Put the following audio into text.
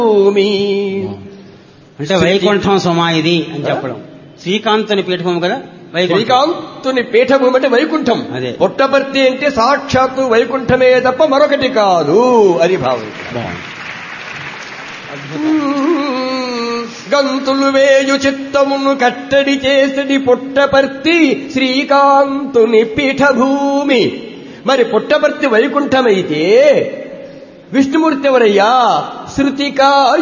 భూమి అంటే వైకుంఠం సుమా ఇది అని చెప్పడం శ్రీకాంతుని పీఠభూమి కదా వైకుంఠం శ్రీకాంతుని పీఠభూమి అంటే వైకుంఠం అదే. పుట్టపర్తి అంటే సాక్షాత్తు వైకుంఠమే తప్ప మరొకటి కాదు అని భావం బాగుంది. గంతులు వేయు చిత్తమును కట్టడి చేసడి పుట్టపర్తి శ్రీకాంతుని పీఠభూమి మరి పుట్టపర్తి వైకుంఠమైతే విష్ణుమూర్తి ఎవరయ్యా శృతికా